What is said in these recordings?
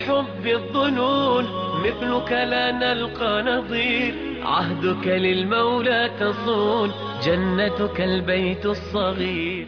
حب الظنون مثلك لا نلقى نظير عهدك للمولى تصون جنتك البيت الصغير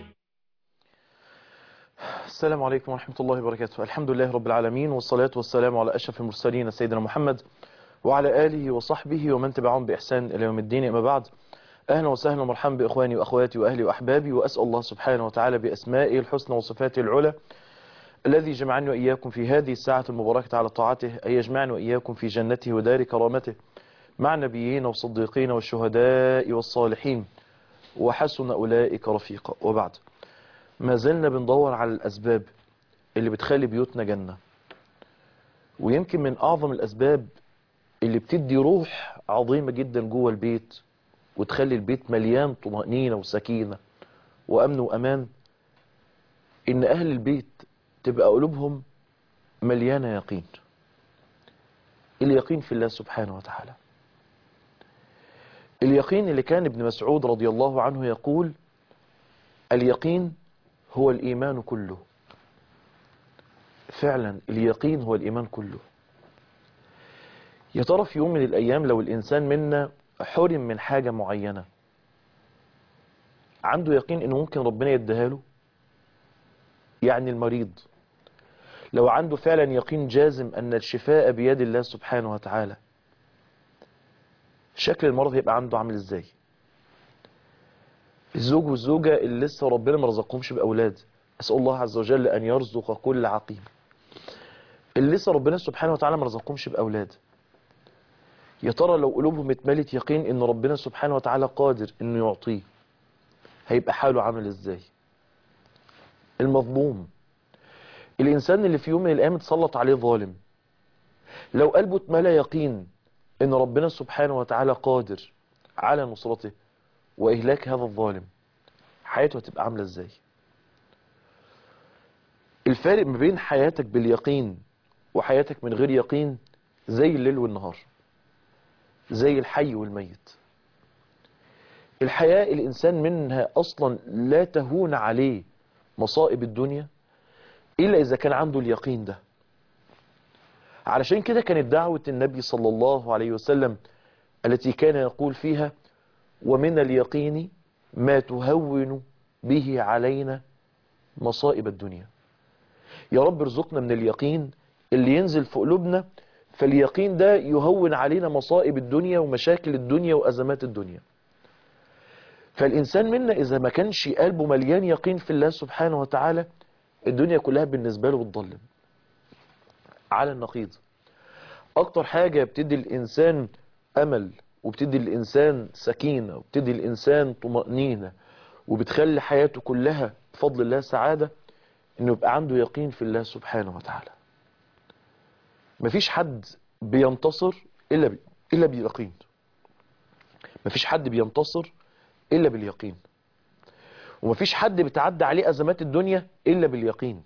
السلام عليكم ورحمة الله وبركاته الحمد لله رب العالمين والصلاة والسلام على أشرف المرسلين سيدنا محمد وعلى آله وصحبه ومن تبعهم بإحسان إلى يوم الدين أما بعد أهلا وسهلا ومرحبا بإخواني وأخواتي وأهلي وأحبابي وأسأل الله سبحانه وتعالى بأسمائه الحسنى وصفاته العلى الذي جمعني وإياكم في هذه الساعة المباركة على طاعته أن يجمعني وإياكم في جنته ودار كرامته مع النبيين والصديقين والشهداء والصالحين وحسن أولئك رفيقا وبعد ما زلنا بندور على الأسباب اللي بتخلي بيوتنا جنة ويمكن من أعظم الأسباب اللي بتدي روح عظيمة جدا جوه البيت وتخلي البيت مليان طمأنينة وسكينة وأمن وأمان إن أهل البيت تبقى قلوبهم مليانة يقين اليقين في الله سبحانه وتعالى اليقين اللي كان ابن مسعود رضي الله عنه يقول اليقين هو الإيمان كله فعلا اليقين هو الإيمان كله يا ترى في يوم من الأيام لو الإنسان منا حرم من حاجة معينة عنده يقين إنه ممكن ربنا يديها له يعني المريض لو عنده فعلا يقين جازم أن الشفاء بيد الله سبحانه وتعالى شكل المرض هيبقى عنده عامل ازاي الزوج والزوجة اللي لسه ربنا ما رزقهمش بأولاد أسأل الله عز وجل أن يرزق كل عقيم اللي لسه ربنا سبحانه وتعالى ما رزقهمش بأولاد يا ترى لو قلوبهم اتملت يقين ان ربنا سبحانه وتعالى قادر انه يعطيه هيبقى حاله عامل ازاي المظلوم الانسان اللي في يوم من الايام اتسلط عليه ظالم لو قلبه اتملى يقين ان ربنا سبحانه وتعالى قادر على نصرته واهلاك هذا الظالم حياته هتبقى عامله ازاي الفارق ما بين حياتك باليقين وحياتك من غير يقين زي الليل والنهار زي الحي والميت الحياة الإنسان منها أصلا لا تهون عليه مصائب الدنيا إلا إذا كان عنده اليقين ده علشان كده كانت دعوة النبي صلى الله عليه وسلم التي كان يقول فيها ومن اليقين ما تهون به علينا مصائب الدنيا يا رب ارزقنا من اليقين اللي ينزل في قلوبنا فاليقين ده يهون علينا مصائب الدنيا ومشاكل الدنيا وأزمات الدنيا فالإنسان منا إذا ما كانش قلبه مليان يقين في الله سبحانه وتعالى الدنيا كلها بالنسبة له بتضلم على النقيض أكتر حاجة بتدي الإنسان أمل وبتدي الإنسان سكينة وبتدي الإنسان طمأنينة وبتخلي حياته كلها بفضل الله سعادة إنه يبقى عنده يقين في الله سبحانه وتعالى مفيش حد بينتصر إلا بي... إلا باليقين مفيش حد بينتصر إلا باليقين ومفيش حد بتعدى عليه أزمات الدنيا إلا باليقين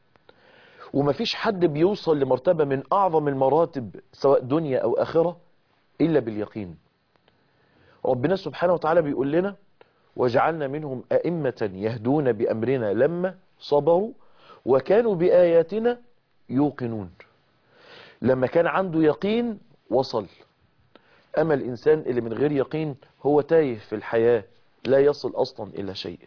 ومفيش حد بيوصل لمرتبة من أعظم المراتب سواء دنيا أو آخرة إلا باليقين ربنا سبحانه وتعالى بيقول لنا وجعلنا منهم أئمة يهدون بأمرنا لما صبروا وكانوا بآياتنا يوقنون لما كان عنده يقين وصل أما الإنسان اللي من غير يقين هو تايه في الحياة لا يصل أصلا إلى شيء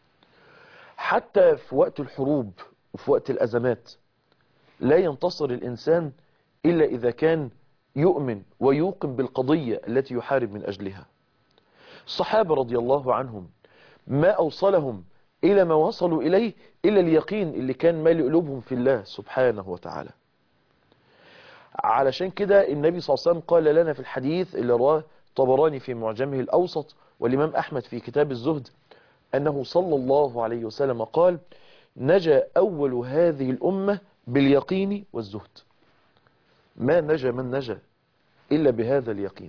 حتى في وقت الحروب وفي وقت الأزمات لا ينتصر الإنسان إلا إذا كان يؤمن ويوقن بالقضية التي يحارب من أجلها الصحابة رضي الله عنهم ما أوصلهم إلى ما وصلوا إليه إلا اليقين اللي كان مالي قلوبهم في الله سبحانه وتعالى علشان كده النبي صلى الله عليه وسلم قال لنا في الحديث اللي رواه طبراني في معجمه الأوسط والإمام أحمد في كتاب الزهد أنه صلى الله عليه وسلم قال نجا أول هذه الأمة باليقين والزهد ما نجا من نجا إلا بهذا اليقين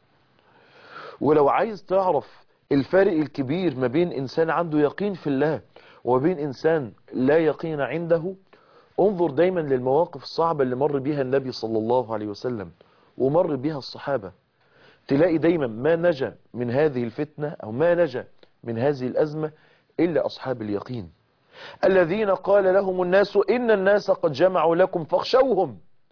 ولو عايز تعرف الفارق الكبير ما بين إنسان عنده يقين في الله وبين إنسان لا يقين عنده انظر دايما للمواقف الصعبة اللي مر بيها النبي صلى الله عليه وسلم ومر بيها الصحابة تلاقي دايما ما نجا من هذه الفتنة أو ما نجا من هذه الأزمة إلا أصحاب اليقين الذين قال لهم الناس إن الناس قد جمعوا لكم فاخشوهم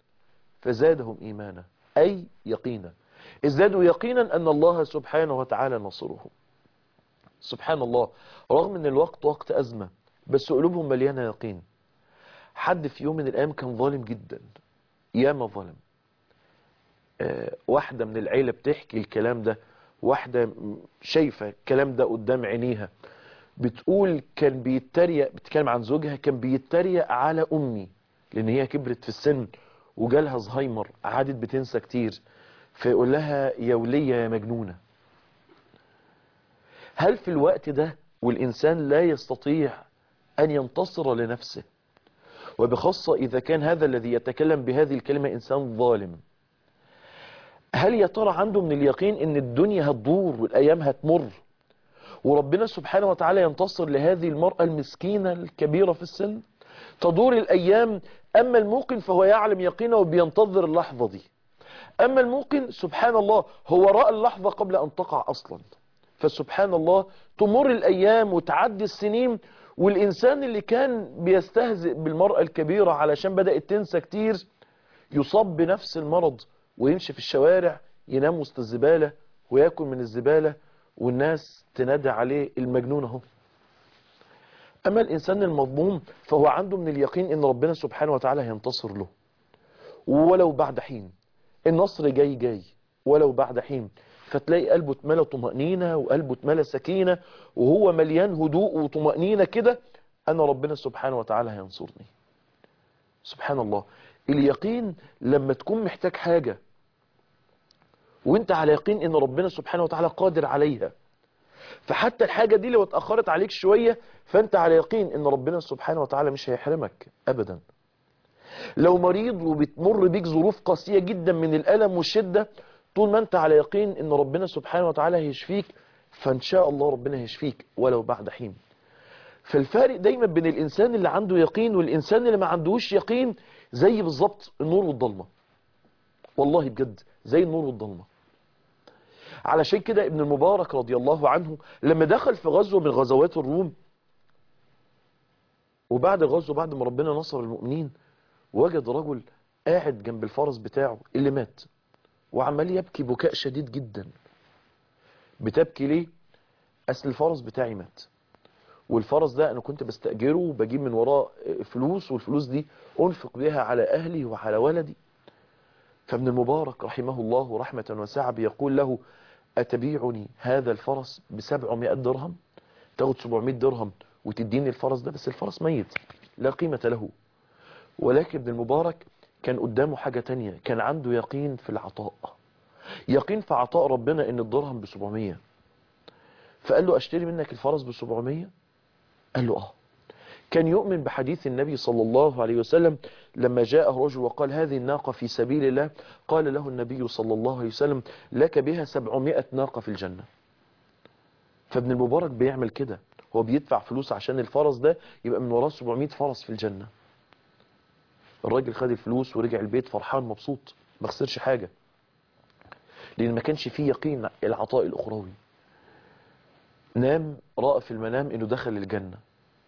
فزادهم إيمانا أي يقينا ازدادوا يقينا أن الله سبحانه وتعالى نصرهم سبحان الله رغم أن الوقت وقت أزمة بس قلوبهم مليانة يقين حد في يوم من الأيام كان ظالم جدا ياما ظلم آه، واحدة من العيلة بتحكي الكلام ده واحدة م- شايفة الكلام ده قدام عينيها بتقول كان بيتريق بتتكلم عن زوجها كان بيتريق على أمي لأن هي كبرت في السن وجالها زهايمر عادت بتنسى كتير فيقول لها يا ولية يا مجنونة هل في الوقت ده والإنسان لا يستطيع أن ينتصر لنفسه وبخاصة إذا كان هذا الذي يتكلم بهذه الكلمة إنسان ظالم هل يا ترى عنده من اليقين ان الدنيا هتدور والايام هتمر وربنا سبحانه وتعالى ينتصر لهذه المرأة المسكينة الكبيرة في السن تدور الايام اما الموقن فهو يعلم يقينه وبينتظر اللحظة دي اما الموقن سبحان الله هو رأى اللحظة قبل ان تقع اصلا فسبحان الله تمر الايام وتعدي السنين والانسان اللي كان بيستهزئ بالمرأة الكبيرة علشان بدأت تنسى كتير يصاب بنفس المرض ويمشي في الشوارع ينام وسط الزبالة وياكل من الزبالة والناس تنادى عليه المجنون اهو اما الانسان المظلوم فهو عنده من اليقين ان ربنا سبحانه وتعالى هينتصر له ولو بعد حين النصر جاي جاي ولو بعد حين فتلاقي قلبه اتملى طمأنينة وقلبه اتملى سكينة وهو مليان هدوء وطمأنينة كده أن ربنا سبحانه وتعالى هينصرني سبحان الله اليقين لما تكون محتاج حاجة وانت على يقين ان ربنا سبحانه وتعالى قادر عليها فحتى الحاجة دي لو اتأخرت عليك شوية فانت على يقين ان ربنا سبحانه وتعالى مش هيحرمك ابدا لو مريض وبتمر بيك ظروف قاسية جدا من الألم والشدة طول ما انت على يقين ان ربنا سبحانه وتعالى هيشفيك فان شاء الله ربنا هيشفيك ولو بعد حين فالفارق دايما بين الانسان اللي عنده يقين والانسان اللي ما عندهوش يقين زي بالظبط النور والضلمة والله بجد زي النور والضلمة علشان كده ابن المبارك رضي الله عنه لما دخل في غزوة من غزوات الروم وبعد الغزوة بعد ما ربنا نصر المؤمنين وجد رجل قاعد جنب الفرس بتاعه اللي مات وعمال يبكي بكاء شديد جدا بتبكي ليه اصل الفرس بتاعي مات والفرس ده انا كنت بستأجره وبجيب من وراه فلوس والفلوس دي انفق بها على اهلي وعلى ولدي فابن المبارك رحمه الله رحمة واسعة بيقول له أتبيعني هذا الفرس بسبعمائة درهم تاخد 700 درهم وتديني الفرس ده بس الفرس ميت لا قيمة له ولكن ابن المبارك كان قدامه حاجة تانية كان عنده يقين في العطاء يقين في عطاء ربنا ان الدرهم ب 700 فقال له اشتري منك الفرس ب 700 قال له اه كان يؤمن بحديث النبي صلى الله عليه وسلم لما جاء رجل وقال هذه الناقة في سبيل الله قال له النبي صلى الله عليه وسلم لك بها سبعمائة ناقة في الجنة فابن المبارك بيعمل كده هو بيدفع فلوس عشان الفرس ده يبقى من وراه 700 فرس في الجنة الراجل خد الفلوس ورجع البيت فرحان مبسوط ما خسرش حاجة لأن ما كانش فيه يقين العطاء الأخروي نام رأى في المنام انه دخل الجنة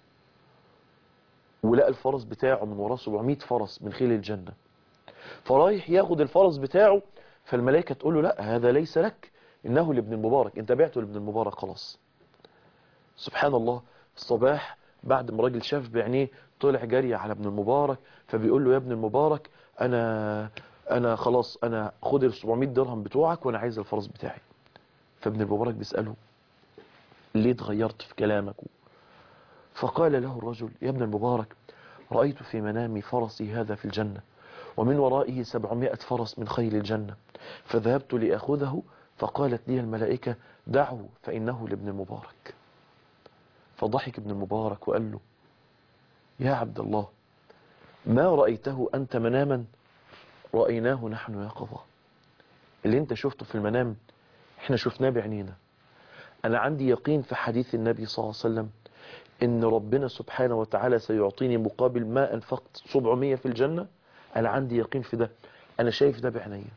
ولقى الفرس بتاعه من وراه 700 فرس من خيل الجنة فرايح ياخد الفرس بتاعه فالملائكة تقول له لا هذا ليس لك انه لابن المبارك انت بعته لابن المبارك خلاص سبحان الله الصباح بعد ما راجل شاف بعينيه طلع جري على ابن المبارك فبيقول له يا ابن المبارك انا انا خلاص انا خد ال 700 درهم بتوعك وانا عايز الفرس بتاعي فابن المبارك بيسأله ليه اتغيرت في كلامك فقال له الرجل يا ابن المبارك رأيت في منامي فرسي هذا في الجنة ومن ورائه سبعمائة فرس من خيل الجنة فذهبت لأخذه فقالت لي الملائكة دعه فإنه لابن المبارك فضحك ابن المبارك وقال له يا عبد الله ما رأيته أنت مناما رأيناه نحن يقظة اللي انت شفته في المنام احنا شفناه بعينينا انا عندي يقين في حديث النبي صلى الله عليه وسلم ان ربنا سبحانه وتعالى سيعطيني مقابل ما انفقت 700 في الجنة انا عندي يقين في ده انا شايف ده بعينيا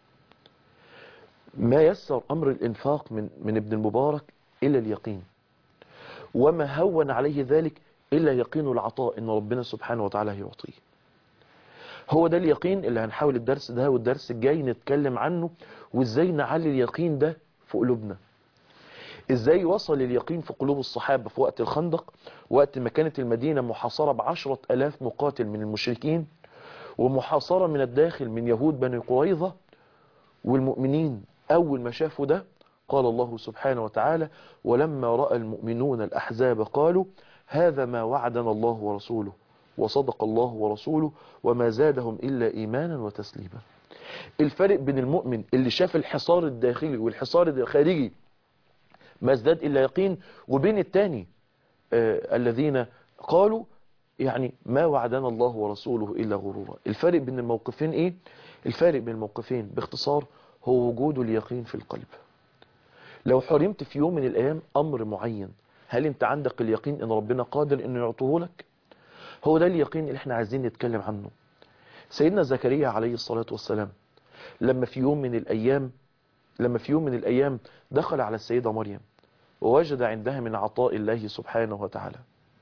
ما يسر امر الانفاق من من ابن المبارك الا اليقين وما هون عليه ذلك الا يقين العطاء ان ربنا سبحانه وتعالى يعطيه هو ده اليقين اللي هنحاول الدرس ده والدرس الجاي نتكلم عنه وازاي نعلي اليقين ده في قلوبنا ازاي وصل اليقين في قلوب الصحابة في وقت الخندق وقت ما كانت المدينة محاصرة بعشرة الاف مقاتل من المشركين ومحاصرة من الداخل من يهود بني قريظة والمؤمنين اول ما شافوا ده قال الله سبحانه وتعالى ولما رأى المؤمنون الأحزاب قالوا هذا ما وعدنا الله ورسوله وصدق الله ورسوله وما زادهم إلا إيمانا وتسليما الفرق بين المؤمن اللي شاف الحصار الداخلي والحصار الخارجي ما ازداد إلا يقين وبين التاني آه الذين قالوا يعني ما وعدنا الله ورسوله إلا غرورا الفرق بين الموقفين إيه الفرق بين الموقفين باختصار هو وجود اليقين في القلب لو حرمت في يوم من الأيام أمر معين هل أنت عندك اليقين أن ربنا قادر أنه يعطيه لك هو ده اليقين اللي احنا عايزين نتكلم عنه سيدنا زكريا عليه الصلاة والسلام لما في يوم من الأيام لما في يوم من الأيام دخل على السيدة مريم ووجد عندها من عطاء الله سبحانه وتعالى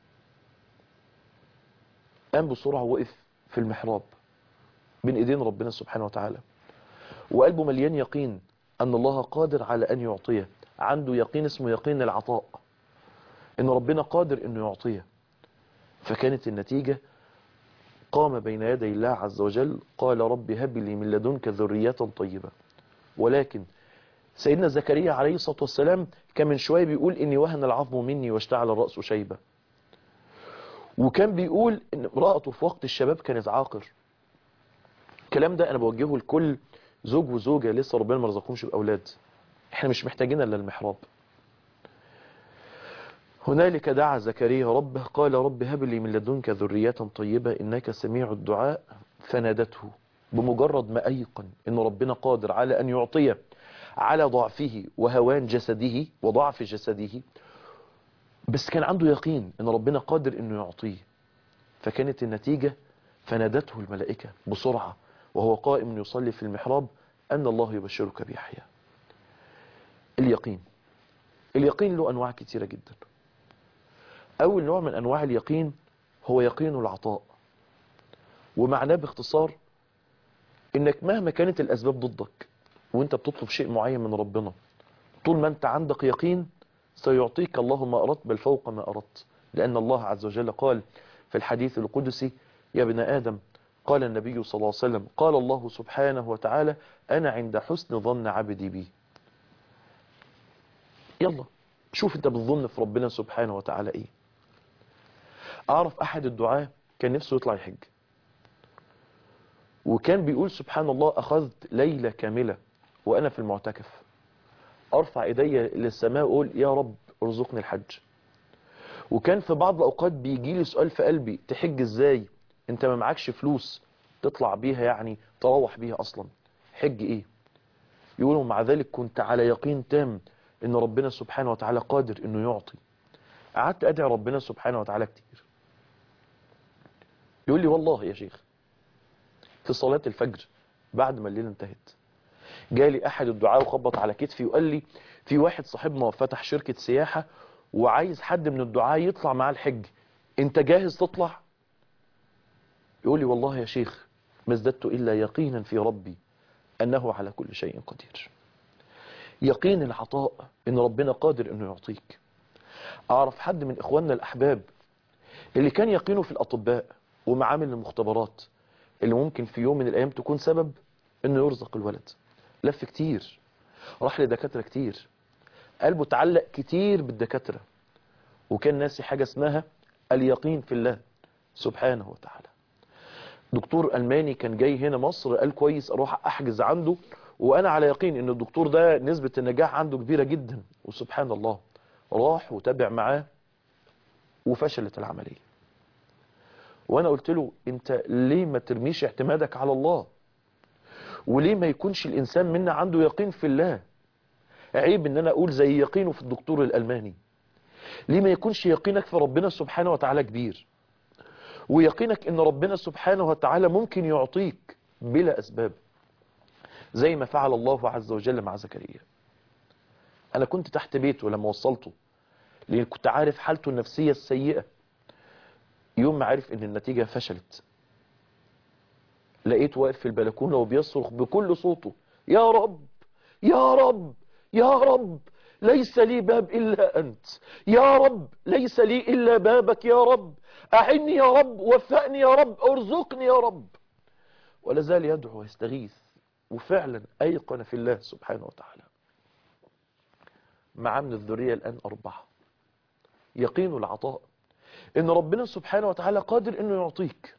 قام بسرعة وقف في المحراب بين ايدين ربنا سبحانه وتعالى وقلبه مليان يقين أن الله قادر على أن يعطيه عنده يقين اسمه يقين العطاء أن ربنا قادر أنه يعطيه فكانت النتيجة قام بين يدي الله عز وجل قال رب هب لي من لدنك ذرية طيبة ولكن سيدنا زكريا عليه الصلاة والسلام كان من شوية بيقول إني وهن العظم مني واشتعل الرأس شيبة وكان بيقول إن امرأته في وقت الشباب كانت عاقر الكلام ده أنا بوجهه لكل زوج وزوجة لسه ربنا ما رزقهمش بأولاد احنا مش محتاجين الا المحراب هنالك دعا زكريا ربه قال رب هب لي من لدنك ذرية طيبة إنك سميع الدعاء فنادته بمجرد ما أيقن إن ربنا قادر على أن يعطيه على ضعفه وهوان جسده وضعف جسده بس كان عنده يقين إن ربنا قادر إنه يعطيه فكانت النتيجة فنادته الملائكة بسرعة وهو قائم يصلي في المحراب أن الله يبشرك بيحيى اليقين اليقين له أنواع كثيرة جدا أول نوع من أنواع اليقين هو يقين العطاء ومعناه باختصار إنك مهما كانت الأسباب ضدك وإنت بتطلب شيء معين من ربنا طول ما أنت عندك يقين سيعطيك الله ما أردت بل فوق ما أردت لأن الله عز وجل قال في الحديث القدسي يا ابن آدم قال النبي صلى الله عليه وسلم قال الله سبحانه وتعالى أنا عند حسن ظن عبدي بي يلا شوف انت بتظن في ربنا سبحانه وتعالى ايه اعرف احد الدعاة كان نفسه يطلع يحج وكان بيقول سبحان الله اخذت ليلة كاملة وانا في المعتكف ارفع ايدي للسماء واقول يا رب ارزقني الحج وكان في بعض الاوقات بيجي لي سؤال في قلبي تحج ازاي انت ما معكش فلوس تطلع بيها يعني تروح بيها اصلا حج ايه يقولوا مع ذلك كنت على يقين تام ان ربنا سبحانه وتعالى قادر انه يعطي قعدت ادعي ربنا سبحانه وتعالى كتير يقول لي والله يا شيخ في صلاة الفجر بعد ما الليل انتهت جالي احد الدعاء وخبط على كتفي وقال لي في واحد صاحبنا فتح شركة سياحة وعايز حد من الدعاء يطلع معاه الحج انت جاهز تطلع يقول لي والله يا شيخ ما ازددت الا يقينا في ربي انه على كل شيء قدير يقين العطاء ان ربنا قادر انه يعطيك اعرف حد من اخواننا الاحباب اللي كان يقينه في الاطباء ومعامل المختبرات اللي ممكن في يوم من الايام تكون سبب انه يرزق الولد لف كتير راح لدكاترة كتير قلبه تعلق كتير بالدكاترة وكان ناسي حاجة اسمها اليقين في الله سبحانه وتعالى دكتور ألماني كان جاي هنا مصر قال كويس أروح أحجز عنده وأنا على يقين أن الدكتور ده نسبة النجاح عنده كبيرة جدا وسبحان الله راح وتابع معاه وفشلت العملية وأنا قلت له أنت ليه ما ترميش اعتمادك على الله وليه ما يكونش الإنسان منا عنده يقين في الله عيب ان انا اقول زي يقينه في الدكتور الالماني ليه ما يكونش يقينك في ربنا سبحانه وتعالى كبير ويقينك ان ربنا سبحانه وتعالى ممكن يعطيك بلا اسباب زي ما فعل الله عز وجل مع زكريا انا كنت تحت بيته لما وصلته لان كنت عارف حالته النفسية السيئة يوم ما عرف ان النتيجة فشلت لقيت واقف في البلكونة وبيصرخ بكل صوته يا رب يا رب يا رب ليس لي باب إلا أنت يا رب ليس لي إلا بابك يا رب أعني يا رب وفقني يا رب ارزقني يا رب ولا زال يدعو ويستغيث وفعلا أيقن في الله سبحانه وتعالى مع من الذرية الآن أربعة يقين العطاء إن ربنا سبحانه وتعالى قادر إنه يعطيك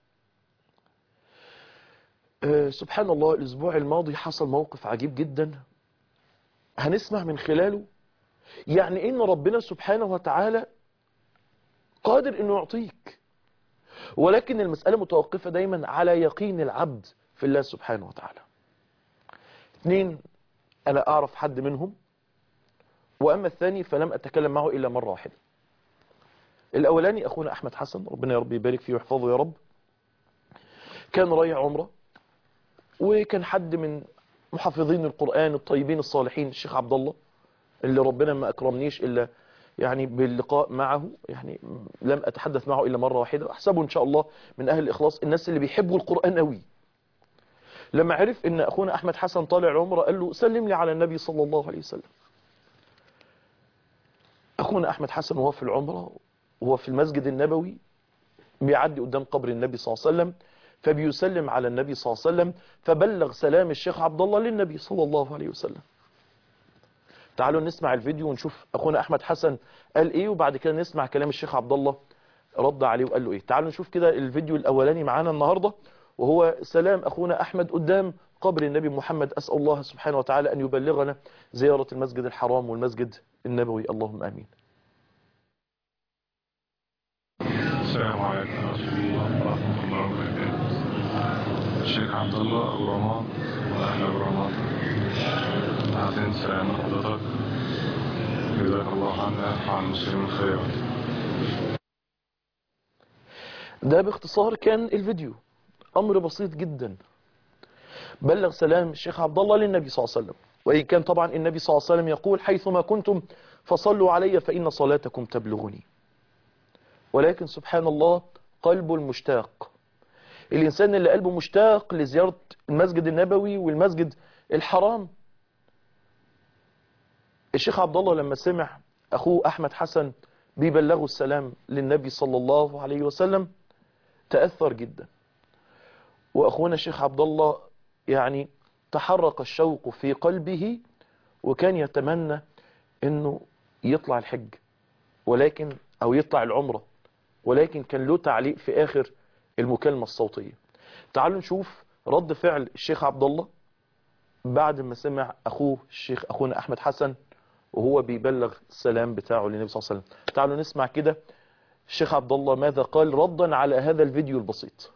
أه سبحان الله الأسبوع الماضي حصل موقف عجيب جدا هنسمع من خلاله يعني إن ربنا سبحانه وتعالى قادر إنه يعطيك ولكن المسألة متوقفة دايما على يقين العبد في الله سبحانه وتعالى اثنين أنا أعرف حد منهم وأما الثاني فلم أتكلم معه إلا مرة واحدة الأولاني أخونا أحمد حسن ربنا يا رب يبارك فيه ويحفظه يا رب كان رايح عمرة وكان حد من محافظين القرآن الطيبين الصالحين الشيخ عبد الله اللي ربنا ما أكرمنيش إلا يعني باللقاء معه يعني لم أتحدث معه إلا مرة واحدة أحسبه إن شاء الله من أهل الإخلاص الناس اللي بيحبوا القرآن قوي لما عرف إن أخونا أحمد حسن طالع عمرة قال له سلم لي على النبي صلى الله عليه وسلم أخونا أحمد حسن وهو في العمرة وهو في المسجد النبوي بيعدي قدام قبر النبي صلى الله عليه وسلم فبيسلم على النبي صلى الله عليه وسلم فبلغ سلام الشيخ عبد الله للنبي صلى الله عليه وسلم تعالوا نسمع الفيديو ونشوف أخونا أحمد حسن قال إيه وبعد كده نسمع كلام الشيخ عبد الله رد عليه وقال له إيه تعالوا نشوف كده الفيديو الأولاني معانا النهاردة وهو سلام أخونا أحمد قدام قبر النبي محمد أسأل الله سبحانه وتعالى أن يبلغنا زيارة المسجد الحرام والمسجد النبوي اللهم آمين السلام عليكم ورحمة الله وبركاته الشيخ عبد الله أبو رماد وأهل أبو رماد بعدين سلام حضرتك جزاك الله عنا وعن المسلمين خيرا ده باختصار كان الفيديو أمر بسيط جدا بلغ سلام الشيخ عبد الله للنبي صلى الله عليه وسلم وإن كان طبعا النبي صلى الله عليه وسلم يقول حيثما كنتم فصلوا علي فإن صلاتكم تبلغني ولكن سبحان الله قلبه المشتاق الإنسان اللي قلبه مشتاق لزيارة المسجد النبوي والمسجد الحرام الشيخ عبد الله لما سمع أخوه أحمد حسن بيبلغوا السلام للنبي صلى الله عليه وسلم تأثر جدا وأخونا الشيخ عبد الله يعني تحرك الشوق في قلبه وكان يتمنى انه يطلع الحج ولكن او يطلع العمرة ولكن كان له تعليق في اخر المكالمة الصوتية تعالوا نشوف رد فعل الشيخ عبد الله بعد ما سمع اخوه الشيخ اخونا احمد حسن وهو بيبلغ السلام بتاعه للنبي صلى الله عليه وسلم تعالوا نسمع كده الشيخ عبد الله ماذا قال ردا على هذا الفيديو البسيط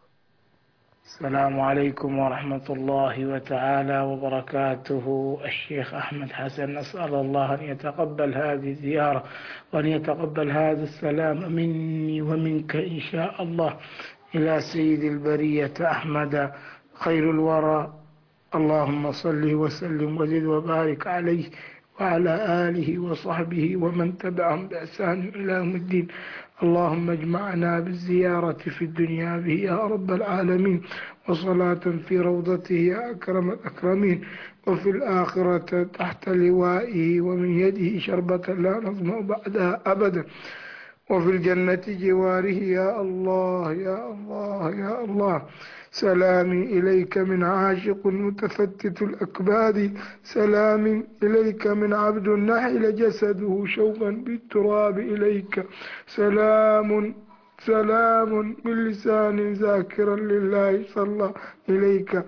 السلام عليكم ورحمة الله وتعالى وبركاته الشيخ أحمد حسن نسأل الله أن يتقبل هذه الزيارة وأن يتقبل هذا السلام مني ومنك إن شاء الله إلى سيد البرية أحمد خير الورى اللهم صل وسلم وزد وبارك عليه وعلى آله وصحبه ومن تبعهم بإحسان إلى يوم الدين اللهم اجمعنا بالزيارة في الدنيا به يا رب العالمين وصلاة في روضته يا أكرم الأكرمين وفي الآخرة تحت لوائه ومن يده شربة لا نظمأ بعدها أبدا وفي الجنة جواره يا الله يا الله يا الله سلامي إليك من عاشق متفتت الأكباد سلام إليك من عبد نحل جسده شوقا بالتراب إليك سلام سلام من لسان ذاكرا لله صلى إليك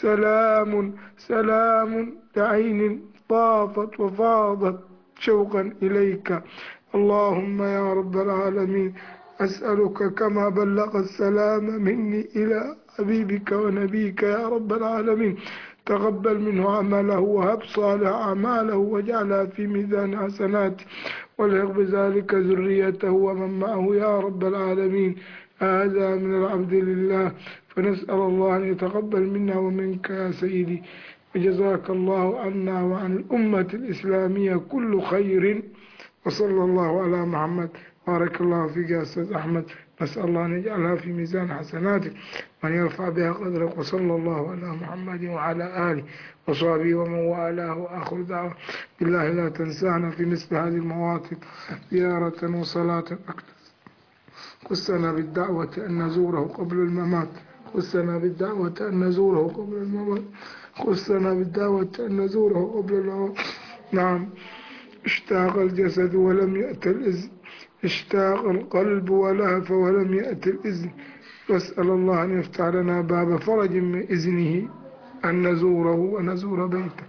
سلام سلام بعين طافت وفاضت شوقا إليك اللهم يا رب العالمين أسألك كما بلغ السلام مني إلى حبيبك ونبيك يا رب العالمين تقبل منه عمله وهب صالح أعماله واجعلها في ميزان حسناته والحق بذلك ذريته ومن معه يا رب العالمين هذا من العبد لله فنسأل الله أن يتقبل منا ومنك يا سيدي وجزاك الله عنا وعن الأمة الإسلامية كل خير وصلى الله على محمد بارك الله فيك يا أستاذ أحمد نسأل الله أن يجعلها في ميزان حسناتك وأن يرفع بها قدرك وصلى الله على محمد وعلى آله وصحبه ومن والاه وآخر دعوة بالله لا تنسانا في مثل هذه المواطن زيارة وصلاة أكثر خصنا بالدعوة أن نزوره قبل الممات خصنا بالدعوة أن نزوره قبل الممات خصنا بالدعوة أن نزوره قبل الممات نعم اشتاق الجسد ولم يأت الإذن اشتاق القلب ولهف ولم يأت الإذن واسأل الله أن يفتح لنا باب فرج من إذنه أن نزوره ونزور بيته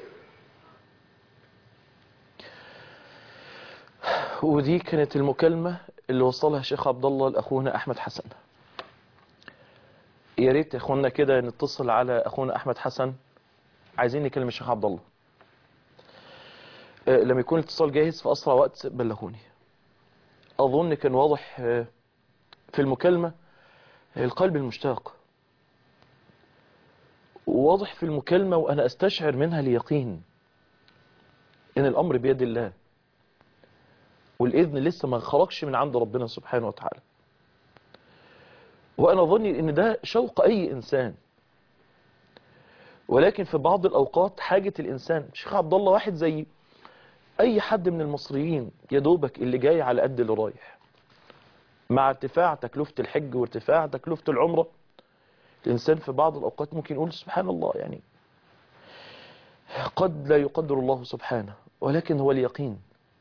ودي كانت المكالمة اللي وصلها شيخ عبد الله لأخونا أحمد حسن يا ريت يا اخوانا كده نتصل على أخونا أحمد حسن عايزين نكلم الشيخ عبد الله آه، لما يكون الاتصال جاهز في أسرع وقت بلغوني أظن كان واضح آه، في المكالمة القلب المشتاق واضح في المكالمة وأنا أستشعر منها اليقين إن الأمر بيد الله والإذن لسه ما خرجش من عند ربنا سبحانه وتعالى وأنا ظني إن ده شوق أي إنسان ولكن في بعض الأوقات حاجة الإنسان شيخ عبد الله واحد زي أي حد من المصريين يا دوبك اللي جاي على قد اللي رايح مع ارتفاع تكلفة الحج وارتفاع تكلفة العمرة الإنسان في بعض الأوقات ممكن يقول سبحان الله يعني قد لا يقدر الله سبحانه ولكن هو اليقين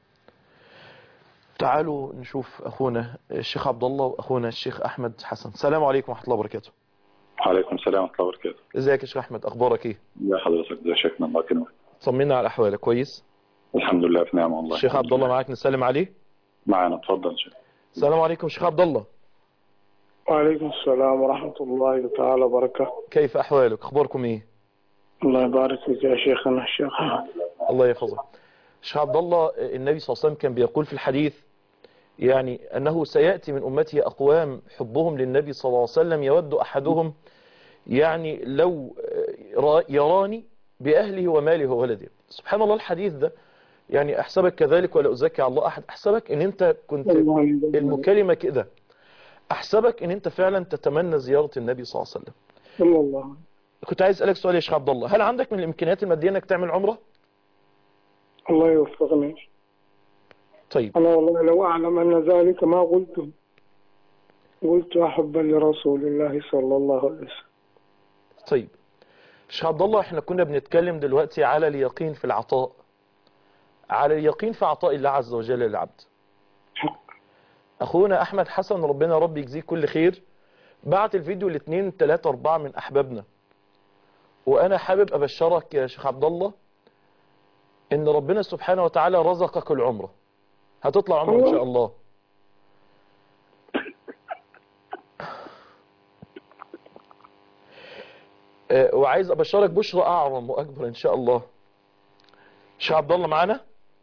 تعالوا نشوف أخونا الشيخ عبد الله وأخونا الشيخ أحمد حسن السلام عليكم ورحمة الله وبركاته وعليكم السلام ورحمة الله وبركاته ازيك يا شيخ أحمد أخبارك إيه يا حضرتك ده شيخنا الله يكرمك طمنا على أحوالك كويس الحمد لله في نعمة والله الشيخ عبد الله معاك نسلم عليه معانا اتفضل شيخ السلام عليكم شيخ عبد الله وعليكم السلام ورحمة الله تعالى وبركاته كيف أحوالك أخباركم إيه الله يبارك فيك يا شيخنا الشيخ أحمد الله يحفظك شيخ عبد الله النبي صلى الله عليه وسلم كان بيقول في الحديث يعني أنه سيأتي من أمته أقوام حبهم للنبي صلى الله عليه وسلم يود أحدهم يعني لو را- يراني بأهله وماله وولده سبحان الله الحديث ده يعني أحسبك كذلك ولا أزكي على الله أحد أحسبك أن أنت كنت المكالمة كده أحسبك أن أنت فعلا تتمنى زيارة النبي صلى الله عليه وسلم صلى الله عليه كنت عايز أسألك سؤال يا شيخ عبد الله هل عندك من الإمكانيات المادية أنك تعمل عمرة الله يوفقني طيب أنا والله لو أعلم أن ذلك ما قلته قلت حبا لرسول الله صلى الله عليه وسلم طيب شيخ عبد الله احنا كنا بنتكلم دلوقتي على اليقين في العطاء على اليقين في عطاء الله عز وجل للعبد اخونا احمد حسن ربنا رب يجزيه كل خير بعت الفيديو لاثنين ثلاثة اربعة من احبابنا وانا حابب ابشرك يا شيخ عبد الله ان ربنا سبحانه وتعالى رزقك العمرة هتطلع عمرة ان شاء الله آه، وعايز ابشرك بشرى اعظم واكبر ان شاء الله شيخ عبد الله معانا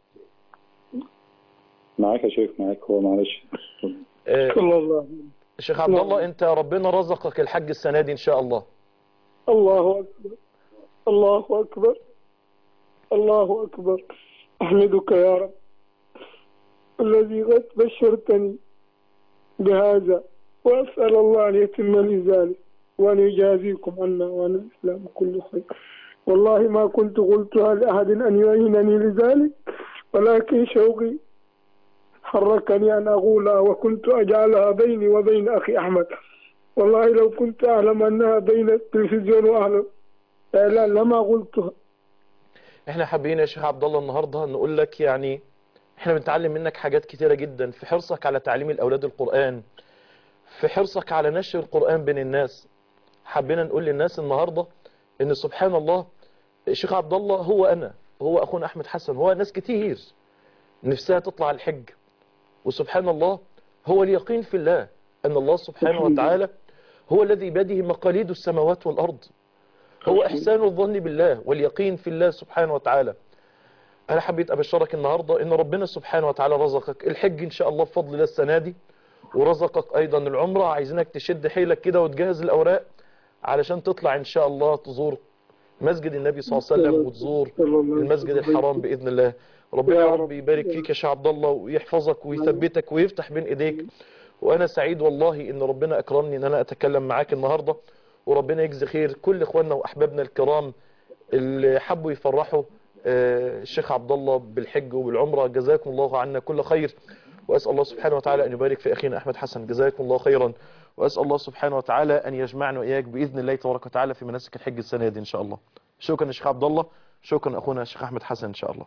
معاك يا شيخ معاك هو معلش آه، صلى الله عليه شيخ عبد الله انت ربنا رزقك الحج السنه دي ان شاء الله الله أكبر الله أكبر الله أكبر أحمدك يا رب الذي قد بشرتني بهذا وأسأل الله أن يتم لي ذلك وأن يجازيكم عنا وعن الإسلام كل خير والله ما كنت قلتها لأحد أن يعينني لذلك ولكن شوقي حركني أن أقولها وكنت أجعلها بيني وبين أخي أحمد والله لو كنت أعلم أنها بين التلفزيون وأعلم لا لما قلتها احنا حابين يا شيخ عبد الله النهارده نقول لك يعني احنا بنتعلم منك حاجات كتيره جدا في حرصك على تعليم الاولاد القران في حرصك على نشر القران بين الناس حبينا نقول للناس النهارده ان سبحان الله الشيخ عبد الله هو انا هو اخونا احمد حسن هو ناس كتير نفسها تطلع الحج وسبحان الله هو اليقين في الله ان الله سبحانه وتعالى هو الذي بيده مقاليد السماوات والارض هو إحسان الظن بالله واليقين في الله سبحانه وتعالى أنا حبيت أبشرك النهاردة إن ربنا سبحانه وتعالى رزقك الحج إن شاء الله بفضل الله السنة دي ورزقك أيضا العمرة عايزينك تشد حيلك كده وتجهز الأوراق علشان تطلع إن شاء الله تزور مسجد النبي صلى الله عليه وسلم وتزور المسجد الحرام بإذن الله ربنا يا يا رب رب. يبارك فيك يا شيخ عبد الله ويحفظك ويثبتك ويفتح بين ايديك وانا سعيد والله ان ربنا اكرمني ان انا اتكلم معاك النهارده وربنا يجزي خير كل اخواننا واحبابنا الكرام اللي حبوا يفرحوا آه، الشيخ عبد الله بالحج وبالعمره جزاكم الله عنا كل خير واسال الله سبحانه وتعالى ان يبارك في اخينا احمد حسن جزاكم الله خيرا واسال الله سبحانه وتعالى ان يجمعنا واياك باذن الله تبارك وتعالى في مناسك الحج السنه دي ان شاء الله شكرا يا شيخ عبد الله شكرا اخونا الشيخ احمد حسن ان شاء الله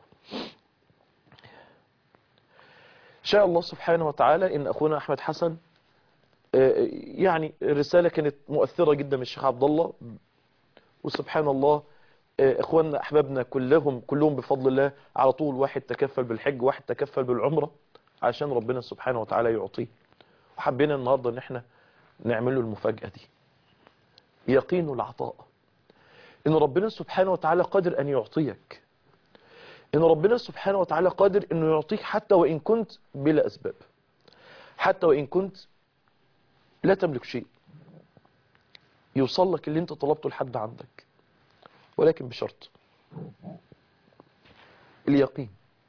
شاء الله سبحانه وتعالى ان اخونا احمد حسن آه، يعني الرساله كانت مؤثره جدا من الشيخ عبد الله وسبحان الله آه، اخواننا احبابنا كلهم كلهم بفضل الله على طول واحد تكفل بالحج واحد تكفل بالعمره عشان ربنا سبحانه وتعالى يعطيه وحبينا النهارده ان احنا نعمل له المفاجاه دي يقين العطاء ان ربنا سبحانه وتعالى قادر ان يعطيك ان ربنا سبحانه وتعالى قادر انه يعطيك حتى وان كنت بلا اسباب حتى وان كنت لا تملك شيء يوصل لك اللي انت طلبته لحد عندك ولكن بشرط اليقين